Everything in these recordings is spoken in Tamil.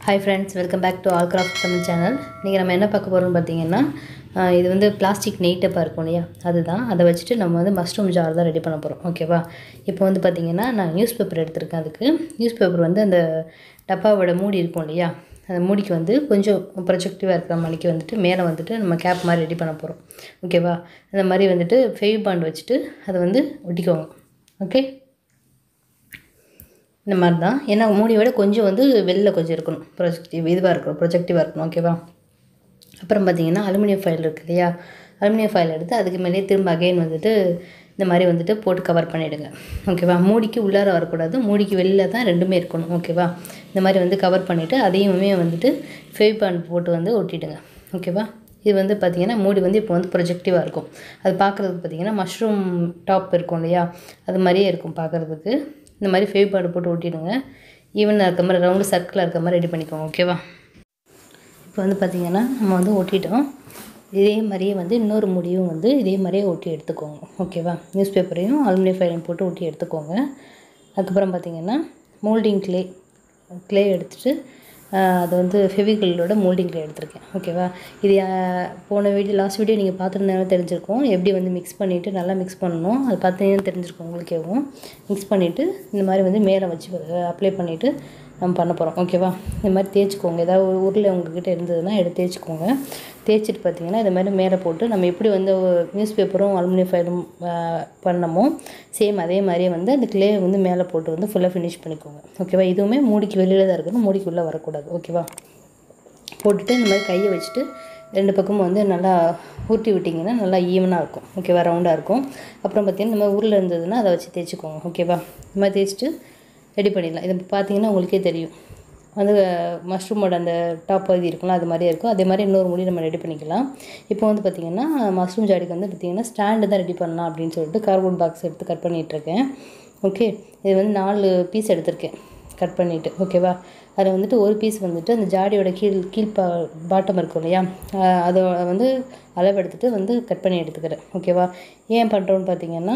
hi friends welcome back to All Craft Tamil channel இன்றைக்கி நம்ம என்ன பார்க்க போகிறோம்னு பார்த்தீங்கன்னா ஆஹ் இது வந்து பிளாஸ்டிக் நெய் டப்பா இருக்கும் இல்லையா அதுதான் அதை வச்சுட்டு நம்ம வந்து மஷ்ரூம் ஜார் தான் ரெடி பண்ண போகிறோம் ஓகேவா இப்போ வந்து பார்த்தீங்கன்னா நான் நியூஸ் பேப்பர் எடுத்திருக்கேன் அதுக்கு நியூஸ் பேப்பர் வந்து அந்த டப்பாவோட மூடி இருக்கும் இல்லையா அந்த மூடிக்கு வந்து கொஞ்சம் ப்ரொஜெக்டிவாக இருக்கிற மணிக்கு வந்துட்டு மேலே வந்துட்டு நம்ம கேப் மாதிரி ரெடி பண்ண போகிறோம் ஓகேவா அந்த மாதிரி வந்துட்டு ஃபெவி பாண்ட் வச்சுட்டு அதை வந்து ஒட்டிக்கோங்க ஓகே இந்த மாதிரி தான் ஏன்னா மூடியை விட கொஞ்சம் வந்து வெளில கொஞ்சம் இருக்கணும் ப்ரொஜெக்டிவ் இதுவாக இருக்கணும் ப்ரொஜெக்டிவாக இருக்கணும் ஓகேவா அப்புறம் பார்த்தீங்கன்னா அலுமினியம் ஃபைல் இருக்கு இல்லையா அலுமினியம் ஃபைல் எடுத்து அதுக்கு மேலே திரும்ப அகைன் வந்துட்டு இந்த மாதிரி வந்துட்டு போட்டு கவர் பண்ணிவிடுங்க ஓகேவா மூடிக்கு உள்ளார வரக்கூடாது மூடிக்கு வெளில தான் ரெண்டுமே இருக்கணும் ஓகேவா இந்த மாதிரி வந்து கவர் பண்ணிவிட்டு அதையுமே வந்துட்டு ஃபெவிபான் போட்டு வந்து ஒட்டிடுங்க ஓகேவா இது வந்து பார்த்திங்கன்னா மூடி வந்து இப்போ வந்து ப்ரொஜெக்டிவாக இருக்கும் அது பார்க்குறதுக்கு பார்த்திங்கன்னா மஷ்ரூம் டாப் இருக்கும் இல்லையா அது மாதிரியே இருக்கும் பார்க்குறதுக்கு இந்த மாதிரி ஃபெவிபாடு போட்டு ஒட்டிடுங்க ஈவனாக இருக்க மாதிரி ரவுண்டு சர்க்கிளாக இருக்க மாதிரி ரெடி பண்ணிக்கோங்க ஓகேவா இப்போ வந்து பார்த்திங்கன்னா நம்ம வந்து ஒட்டிட்டோம் இதே மாதிரியே வந்து இன்னொரு முடியும் வந்து இதே மாதிரியே ஒட்டி எடுத்துக்கோங்க ஓகேவா நியூஸ் பேப்பரையும் அலுமினியம் ஃபைலையும் போட்டு ஒட்டி எடுத்துக்கோங்க அதுக்கப்புறம் பார்த்திங்கன்னா மோல்டிங் க்ளே க்ளே எடுத்துகிட்டு அது வந்து ஃபெவிகலோட மோல்டிங் க்ளே எடுத்திருக்கேன் ஓகேவா இது ஆஹ், போன வீடியோ லாஸ்ட் வீடியோ நீங்கள் பார்த்துருந்தாலும் தெரிஞ்சிருக்கும் எப்படி வந்து மிக்ஸ் பண்ணிவிட்டு நல்லா மிக்ஸ் பண்ணணும் அது பார்த்தீங்கன்னா தெரிஞ்சிருக்கும் உங்களுக்கேவும் மிக்ஸ் பண்ணிவிட்டு இந்த மாதிரி வந்து மேலே வச்சு அப்ளை பண்ணிவிட்டு நம்ம பண்ண போகிறோம் ஓகேவா இந்த மாதிரி தேய்ச்சிக்கோங்க ஏதாவது ஒரு உருளை உங்ககிட்ட இருந்ததுன்னா எடுத்து தேய்ச்சிக்கோங்க தேய்ச்சிட்டு பார்த்தீங்கன்னா இந்த மாதிரி மேலே போட்டு நம்ம எப்படி வந்து நியூஸ் பேப்பரும் அலுமினியம் ஃபைலும் பண்ணமோ சேம் அதே மாதிரியே வந்து அந்த கிளே வந்து மேலே போட்டு வந்து ஃபுல்லாக ஃபினிஷ் பண்ணிக்கோங்க ஓகேவா இதுவுமே மூடிக்கு வெளியில் தான் இருக்கணும் மூடிக்கு உள்ளே வரக்கூடாது ஓகேவா போட்டுட்டு இந்த மாதிரி கையை வச்சுட்டு ரெண்டு பக்கமும் வந்து நல்லா ஊட்டி விட்டிங்கன்னா நல்லா ஈவனாக இருக்கும் ஓகேவா ரவுண்டாக இருக்கும் அப்புறம் பார்த்தீங்கன்னா இந்த மாதிரி உருளை இருந்ததுன்னா அதை வச்சு தேய்ச்சிக்கோங்க ஓகேவா இந்த மாதிரி தேய்ச்சிட்டு ரெடி பண்ணிடலாம் இது பார்த்தீங்கன்னா உங்களுக்கே தெரியும் வந்து மஷ்ரூமோட அந்த டாப் பகுதி இருக்கும்ல அது மாதிரியே இருக்கும் அதே மாதிரி இன்னொரு முடி நம்ம ரெடி பண்ணிக்கலாம் இப்போ வந்து பார்த்திங்கன்னா மஷ்ரூம் ஜாடிக்கு வந்து பார்த்திங்கன்னா ஸ்டாண்டு தான் ரெடி பண்ணலாம் அப்படின்னு சொல்லிட்டு கார்போர்ட் பாக்ஸ் எடுத்து கட் பண்ணிகிட்ருக்கேன் ஓகே இது வந்து நாலு பீஸ் எடுத்திருக்கேன் கட் பண்ணிவிட்டு ஓகேவா அதில் வந்துட்டு ஒரு பீஸ் வந்துட்டு அந்த ஜாடியோட கீழ் கீழ் பா பாட்டம் இருக்கும் இல்லையா ஆஹ் அதை வந்து அளவு எடுத்துகிட்டு வந்து கட் பண்ணி எடுத்துக்கிறேன் ஓகேவா ஏன் பண்ணுறோன்னு பார்த்தீங்கன்னா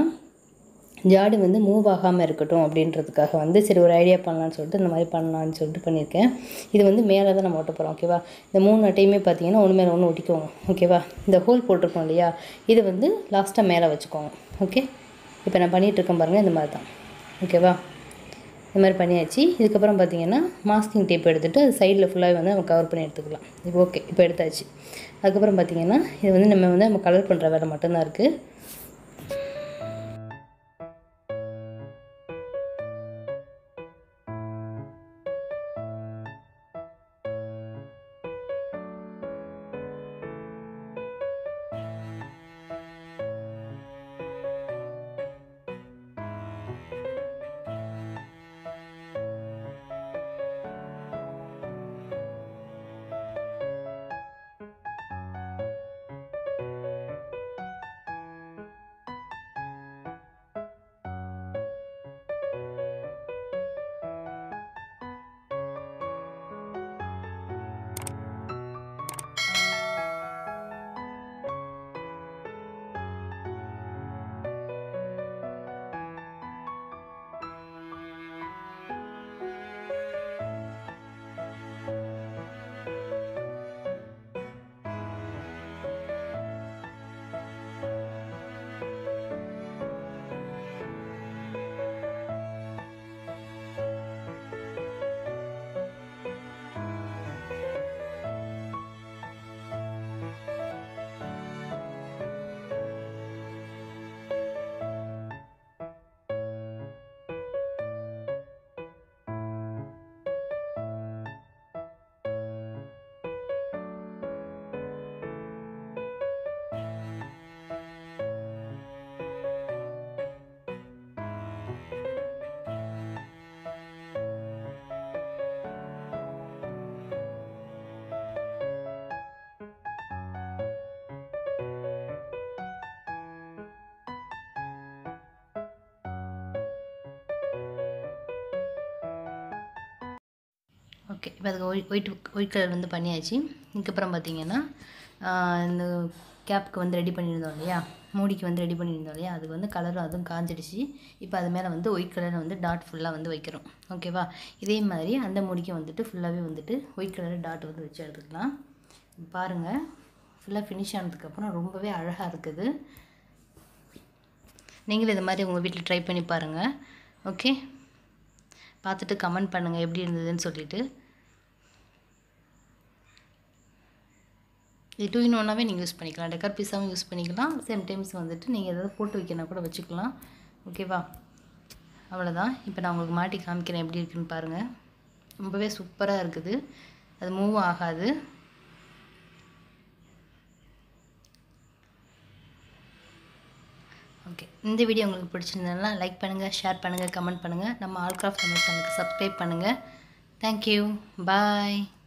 ஜாடி வந்து மூவ் ஆகாமல் இருக்கட்டும் அப்படின்றதுக்காக வந்து சரி ஒரு ஐடியா பண்ணலான்னு சொல்லிட்டு இந்த மாதிரி பண்ணலான்னு சொல்லிட்டு பண்ணியிருக்கேன் இது வந்து மேலே தான் நம்ம ஒட்ட போகிறோம் ஓகேவா இந்த மூணு அட்டையுமே பார்த்தீங்கன்னா ஒன்று மேலே ஒன்று ஒட்டிக்கோங்க ஓகேவா இந்த ஹோல் போட்டிருக்கோம் இல்லையா இது வந்து லாஸ்ட்டாக மேலே வச்சுக்கோங்க ஓகே இப்போ நான் பண்ணிகிட்டு இருக்கேன் பாருங்கள் இந்த மாதிரி தான் ஓகேவா இந்த மாதிரி பண்ணியாச்சு இதுக்கப்புறம் பார்த்தீங்கன்னா மாஸ்கிங் டேப் எடுத்துகிட்டு அது சைடில் ஃபுல்லாக வந்து நம்ம கவர் பண்ணி எடுத்துக்கலாம் இப்போ ஓகே இப்போ எடுத்தாச்சு அதுக்கப்புறம் பார்த்தீங்கன்னா இது வந்து நம்ம வந்து நம்ம கலர் பண்ணுற வேலை மட்டும்தான் இருக்குது ஓகே இப்போ அதுக்கு ஒயிட் ஒயிட் ஒயிட் கலர் வந்து பண்ணியாச்சு இதுக்கப்புறம் பார்த்தீங்கன்னா ஆஹ் இந்த கேப்புக்கு வந்து ரெடி பண்ணியிருந்தோம் இல்லையா மூடிக்கு வந்து ரெடி பண்ணியிருந்தோம் இல்லையா அதுக்கு வந்து கலரும் அதுவும் காஞ்சிடுச்சு இப்போ அது மேலே வந்து ஒயிட் கலரில் வந்து டாட் ஃபுல்லாக வந்து வைக்கிறோம் ஓகேவா இதே மாதிரி அந்த மூடிக்கு வந்துட்டு ஃபுல்லாகவே வந்துட்டு ஒயிட் கலர் டாட் வந்து வச்சு எடுத்துக்கலாம் பாருங்கள் ஃபுல்லாக ஃபினிஷ் ஆனதுக்கப்புறம் ரொம்பவே அழகாக இருக்குது நீங்களும் இது மாதிரி உங்கள் வீட்டில் ட்ரை பண்ணி பாருங்கள் ஓகே பார்த்துட்டு கமெண்ட் பண்ணுங்கள் எப்படி இருந்ததுன்னு சொல்லிட்டு இது டூ இன் ஒன்னாகவே நீங்கள் யூஸ் பண்ணிக்கலாம் டெக்கர் பீஸாகவும் யூஸ் பண்ணிக்கலாம் சேம் டைம்ஸ் வந்துட்டு நீங்கள் ஏதாவது போட்டு வைக்கணும் கூட வச்சுக்கலாம் ஓகேவா அவ்வளோதான் இப்போ நான் உங்களுக்கு மாட்டி காமிக்கிறேன் எப்படி இருக்குன்னு பாருங்கள் ரொம்பவே சூப்பராக இருக்குது அது மூவ் ஆகாது ஓகே இந்த வீடியோ உங்களுக்கு பிடிச்சிருந்ததுனா லைக் பண்ணுங்கள் ஷேர் பண்ணுங்கள் கமெண்ட் பண்ணுங்கள் நம்ம ஆல்கிராஃப்ட் தமிழ் சேனலுக்கு சப்ஸ்கிரைப் பண்ணுங்கள் தேங்க்யூ பாய்